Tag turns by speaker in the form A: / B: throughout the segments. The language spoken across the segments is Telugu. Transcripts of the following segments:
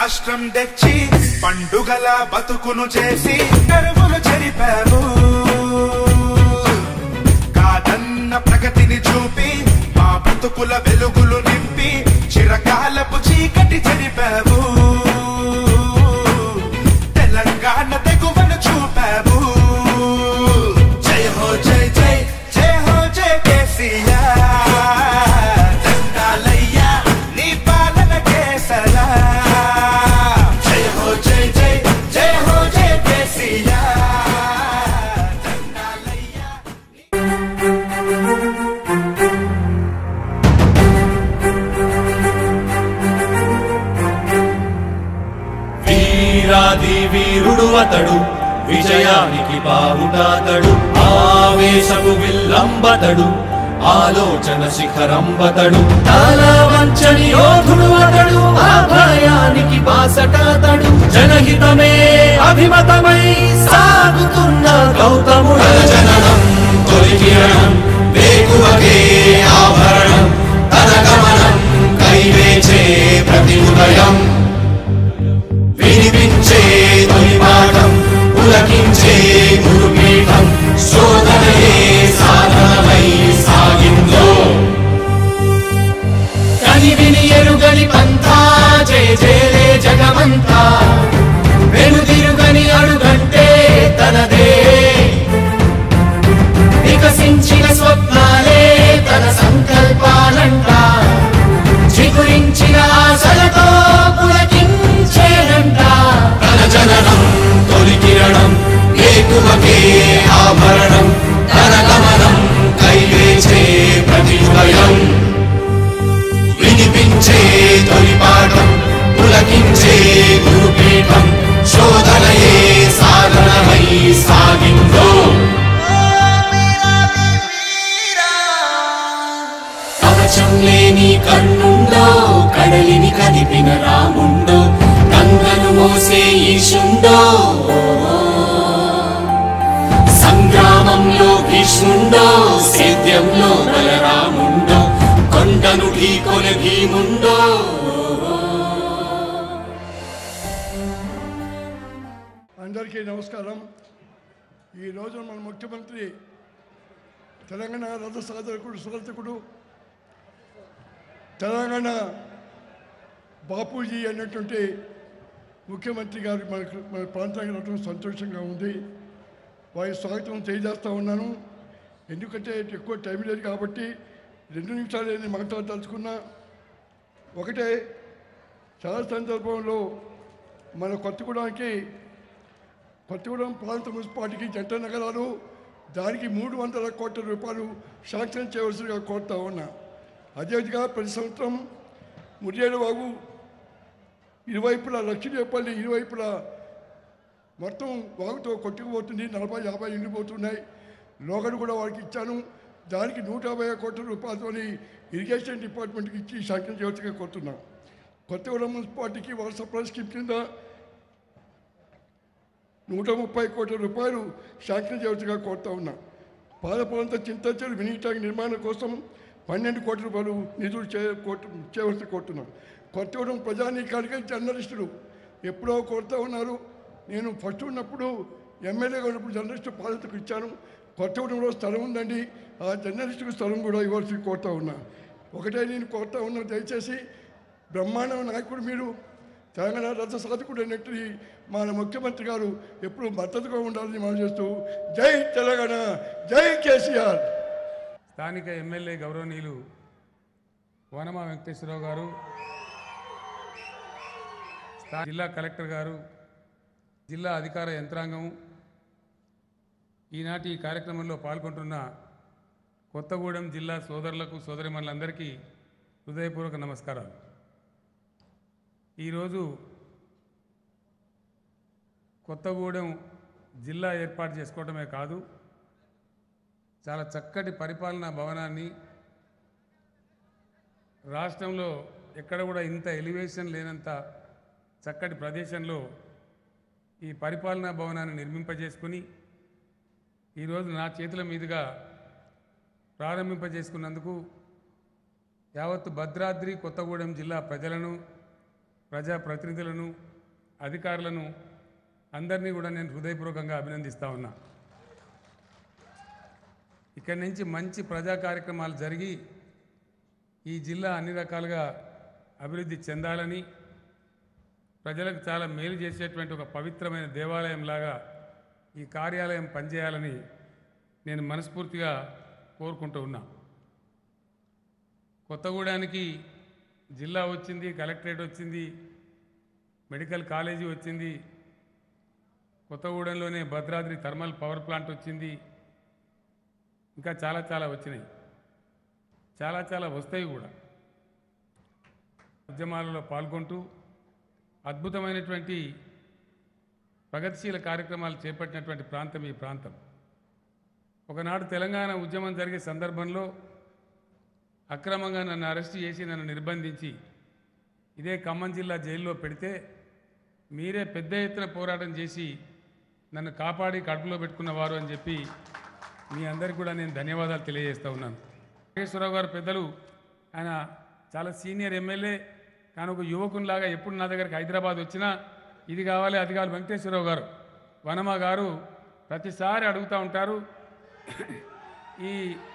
A: రాష్ట్రం తెచ్చి పండుగల బతుకును చేసి కరువులు చెరిపావు కాదన్న ప్రగతిని చూపి మా బతుకుల వెలుగులు నింపి చిరకాలపు చీకటి చెరిపావు తెలంగాణ తెగువను చూపావు జయ హో జై జై జయ హో జై కేసీఆర్ దండాలయ్యా నీ పాలన కేసరా జయ హో జై జై జయ హో జై కేసీఆర్ దండాలయ్యా
B: వీరాది వీరుడు అతడు విజయానికి బావుటాతడు ఆవేశపు విల్లంబతడు ఆలోచన శిఖరంబతడు తల వంచని యోధుడు అతడు అభయానికి బాసటాతడు జనహితమే అభిమతమై సాగుతున్న గౌతముడు జననం తొలి కిరణం వేకువకే ఆభరణం తన గమనం కైవేచే ప్రతి ఉదయం వినిపించే తొలి పాఠం పులకించే గురుపీఠం శోధనయే సాధనమై సాగిందో కని విని ఎరుగని పంథా జయ జయలే జగమంతా వెనుదిరుగని అడుగంటే తనదే వికసించిన స్వప్నాలే తన సంకల్పాలంట చిగురించిన ఆశలతో పులకించేనంట తన జననం తొలి కిరణం వేకువకే ఆభరణం తన గమనం కైవేచే ప్రతి ఉదయం వినిపించే తొలి పాఠం పులకించే గురుపీఠం శోధనయే సాధనమై సాగిందో కవచం లేని కన్నుండో కడలిని కదిపిన రాముండో గంగను మోసే ఈశుండో సంగ్రామంలో భీష్ముండో సేద్యంలో బలరాముండో కొండను ఢీకొన భీముండో
C: అందరికీ నమస్కారం ఈరోజు మన ముఖ్యమంత్రి తెలంగాణ రథ సాధకుడు సురతకుడు తెలంగాణ బాపూజీ అన్నటువంటి ముఖ్యమంత్రి గారు మనకు మన ప్రాంతానికి రావడం సంతోషంగా ఉంది వారి స్వాగతం తెలియజేస్తూ ఉన్నాను ఎందుకంటే ఎక్కువ టైం లేదు కాబట్టి రెండు నిమిషాలు నేను మాట్లాడదలుచుకున్నా ఒకటే చాలా సందర్భంలో మన కొత్తగూడెంకి కొత్తగూడెం ప్రాంత మున్సిపాలిటీకి జంట నగరాలు దానికి మూడు వందల కోట్ల రూపాయలు శాంక్షన్ చేయవలసిగా కోరుతా ఉన్నా అదేవిధంగా ప్రతి సంవత్సరం మురియేడు బాబు ఇరువైపులా లక్ష్మీదేపల్లి ఇరువైపులా మొత్తం వాగుతో కొట్టుకుపోతుంది నలభై యాభై ఇండ్లు పోతున్నాయి లోగడు కూడా వారికి ఇచ్చాను దానికి నూట యాభై కోట్ల రూపాయలతోని ఇరిగేషన్ డిపార్ట్మెంట్కి ఇచ్చి శాంక్షన్ చేయవలసిగా కోరుతున్నాం కొత్తగూడెం మున్సిపాలిటీకి వాటర్ సప్లై స్కీమ్ కింద నూట ముప్పై కోట్ల రూపాయలు శాంక్షన్ చేయవలసిగా కోరుతా ఉన్నా పాదపొలంత చింతచెరు మినీ ట్యాంక్ నిర్మాణం కోసం పన్నెండు కోట్ల రూపాయలు నిధులు చే కోర్టు చేయవలసి కోరుతున్నాం కొత్తగూడెం ప్రజానీకానికి జర్నలిస్టులు ఎప్పుడో కోరుతా ఉన్నారు నేను ఫస్ట్ ఉన్నప్పుడు ఎమ్మెల్యేగా ఉన్నప్పుడు జర్నలిస్టు పాలనకు ఇచ్చాను కొత్తగూడెంలో స్థలం ఉందండి ఆ జర్నలిస్టుకు స్థలం కూడా ఇవ్వాల్సి కోరుతా ఉన్నా ఒకటే నేను కోరుతా ఉన్నా దయచేసి బ్రహ్మాండ నాయకుడు మీరు తెలంగాణ రథ సాధకుడు అన్నట్టు మన ముఖ్యమంత్రి గారు ఎప్పుడు మద్దతుగా ఉండాలని మనం చేస్తూ జై తెలంగాణ జై కేసీఆర్
D: స్థానిక ఎమ్మెల్యే గౌరవనీయులు వనమా వెంకటేశ్వరరావు గారు స్థా- జిల్లా కలెక్టర్ గారు జిల్లా అధికార యంత్రాంగం ఈనాటి ఈ కార్యక్రమంలో పాల్గొంటున్న కొత్తగూడెం జిల్లా సోదరులకు సోదరిమణులందరికీ హృదయపూర్వక నమస్కారాలు ఈరోజు కొత్తగూడెం జిల్లా ఏర్పాటు చేసుకోవడమే కాదు చాలా చక్కటి పరిపాలనా భవనాన్ని రాష్ట్రంలో ఎక్కడ కూడా ఇంత ఎలివేషన్ లేనంత చక్కటి ప్రదేశంలో ఈ పరిపాలనా భవనాన్ని నిర్మింపజేసుకుని ఈరోజు నా చేతుల మీదుగా ప్రారంభింపజేసుకున్నందుకు యావత్తు భద్రాద్రి కొత్తగూడెం జిల్లా ప్రజలను ప్రజాప్రతినిధులను అధికారులను అందరినీ కూడా నేను హృదయపూర్వకంగా అభినందిస్తా ఉన్నా ఇక్కడి నుంచి మంచి ప్రజా కార్యక్రమాలు జరిగి ఈ జిల్లా అన్ని రకాలుగా అభివృద్ధి చెందాలని ప్రజలకు చాలా మేలు చేసేటువంటి ఒక పవిత్రమైన దేవాలయంలాగా ఈ కార్యాలయం పనిచేయాలని నేను మనస్ఫూర్తిగా కోరుకుంటూ ఉన్నా కొత్తగూడానికి జిల్లా వచ్చింది కలెక్టరేట్ వచ్చింది మెడికల్ కాలేజీ వచ్చింది కొత్తగూడెంలోనే భద్రాద్రి థర్మల్ పవర్ ప్లాంట్ వచ్చింది ఇంకా చాలా చాలా వచ్చినాయి చాలా చాలా వస్తాయి కూడా ఉద్యమాలలో పాల్గొంటూ అద్భుతమైనటువంటి ప్రగతిశీల కార్యక్రమాలు చేపట్టినటువంటి ప్రాంతం ఈ ప్రాంతం ఒకనాడు తెలంగాణ ఉద్యమం జరిగే సందర్భంలో అక్రమంగా నన్ను అరెస్ట్ చేసి నన్ను నిర్బంధించి ఇదే ఖమ్మం జిల్లా జైల్లో పెడితే మీరే పెద్ద ఎత్తున పోరాటం చేసి నన్ను కాపాడి కడుపులో పెట్టుకున్నవారు అని చెప్పి మీ అందరికీ కూడా నేను ధన్యవాదాలు తెలియజేస్తా ఉన్నాను నాగేశ్వరరావు గారు పెద్దలు ఆయన చాలా సీనియర్ ఎమ్మెల్యే కానీ ఒక యువకునిలాగా ఎప్పుడు నా దగ్గరికి హైదరాబాద్ వచ్చినా ఇది కావాలి అది కావాలి వెంకటేశ్వరరావు గారు వనమ గారు ప్రతిసారి అడుగుతూ ఉంటారు ఈ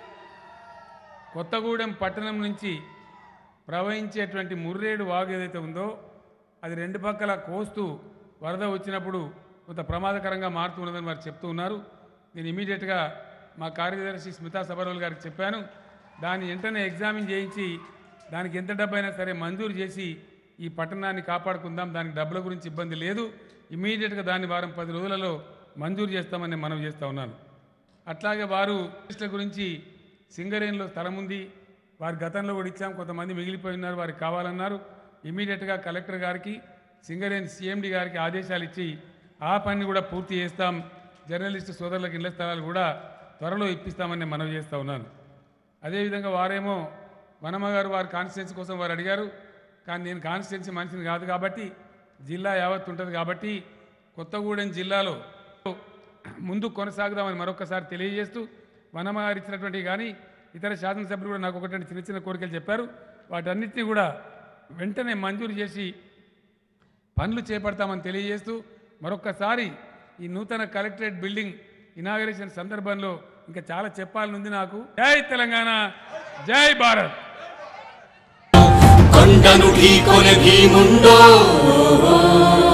D: కొత్తగూడెం పట్టణం నుంచి ప్రవహించేటువంటి ముర్రేడు వాగు ఏదైతే ఉందో అది రెండు పక్కల కోస్తూ వరద వచ్చినప్పుడు కొంత ప్రమాదకరంగా మారుతున్నదని వారు చెప్తూ ఉన్నారు నేను ఇమీడియట్గా మా కార్యదర్శి స్మితా సబర్వల్ గారికి చెప్పాను దాన్ని వెంటనే ఎగ్జామిన్ చేయించి దానికి ఎంత డబ్బైనా సరే మంజూరు చేసి ఈ పట్టణాన్ని కాపాడుకుందాం దానికి డబ్బుల గురించి ఇబ్బంది లేదు ఇమీడియట్గా దాన్ని వారం పది రోజులలో మంజూరు చేస్తామని నేను మనవి చేస్తూ ఉన్నాను అట్లాగే వారు టూరిస్టుల గురించి సింగరేణిలో స్థలం ఉంది వారి గతంలో కూడా ఇచ్చాం కొంతమంది మిగిలిపోయి ఉన్నారు వారికి కావాలన్నారు ఇమీడియట్గా కలెక్టర్ గారికి సింగరేణి సీఎండి గారికి ఆదేశాలు ఇచ్చి ఆ పని కూడా పూర్తి చేస్తాం జర్నలిస్టు సోదరులకు ఇళ్ల స్థలాలు కూడా త్వరలో ఇప్పిస్తామని నేను మనవి చేస్తూ ఉన్నాను అదేవిధంగా వారేమో వనమ్మ గారు వారి కాన్స్టిట్యున్సీ కోసం వారు అడిగారు కానీ నేను కాన్స్టిట్యున్సీ మనిషిని కాదు కాబట్టి జిల్లా యావత్ ఉంటుంది కాబట్టి కొత్తగూడెం జిల్లాలో ముందు కొనసాగుదామని మరొకసారి తెలియజేస్తూ వనమ్మ గారు ఇచ్చినటువంటి కానీ ఇతర శాసనసభ్యులు కూడా నాకు ఒకటి చిన్న చిన్న కోరికలు చెప్పారు వాటన్నిటిని కూడా వెంటనే మంజూరు చేసి పనులు చేపడతామని తెలియజేస్తూ మరొక్కసారి ఈ నూతన కలెక్టరేట్ బిల్డింగ్ ఇనాగరేషన్ సందర్భంలో ఇంకా చాలా చెప్పాలనుంది నాకు జై తెలంగాణ జై భారత్
B: కొండను ఢీకొనే భీముండో